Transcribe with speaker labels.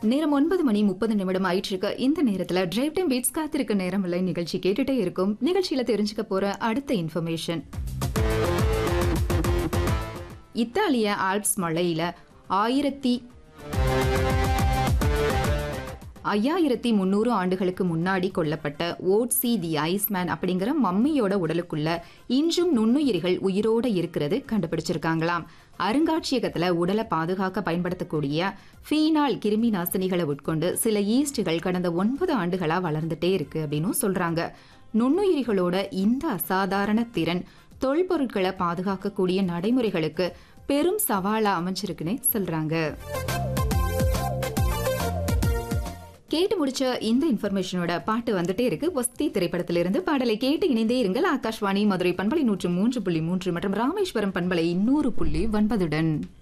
Speaker 1: நேரம் ஒன்பது மணி முப்பது நிமிடம் ஆயிட்டு இருக்கு இந்த நேரத்துல டிரைவ் டைம் பீட்ஸ் காத்திருக்க நேரம் இல்லை நிகழ்ச்சி கேட்டுட்டே இருக்கும் நிகழ்ச்சியில தெரிஞ்சுக்க போற அடுத்த இன்ஃபர்மேஷன் இத்தாலிய ஆல்ப்ஸ் மலையில ஆயிரத்தி ஐயாயிரத்தி முந்நூறு ஆண்டுகளுக்கு முன்னாடி கொல்லப்பட்ட ஓட்சி தி ஐஸ்மேன் அப்படிங்கிற மம்மியோட உடலுக்குள்ள இன்றும் நுண்ணுயிரிகள் உயிரோட இருக்கிறது கண்டுபிடிச்சிருக்காங்களாம் அருங்காட்சியகத்துல உடலை பாதுகாக்க பயன்படுத்தக்கூடிய ஃபீனால் கிருமி நாசினிகளை உட்கொண்டு சில ஈஸ்டுகள் கடந்த ஒன்பது ஆண்டுகளா வளர்ந்துட்டே இருக்கு அப்படின்னு சொல்றாங்க நுண்ணுயிரிகளோட இந்த அசாதாரண திறன் தொல்பொருட்களை பாதுகாக்கக்கூடிய நடைமுறைகளுக்கு பெரும் சவாலா அமைஞ்சிருக்குன்னே சொல்றாங்க கேட்டு முடிச்ச இந்த இன்ஃபர்மேஷனோட பாட்டு வந்துட்டே இருக்கு ஒஸ்தி திரைப்படத்திலிருந்து பாடலை கேட்டு இணைந்தே இருங்கள் ஆகாஷ்வாணி மதுரை பண்பலை நூற்று மூன்று புள்ளி மூன்று மற்றும் ராமேஸ்வரம் பண்பலை நூறு புள்ளி ஒன்பதுடன்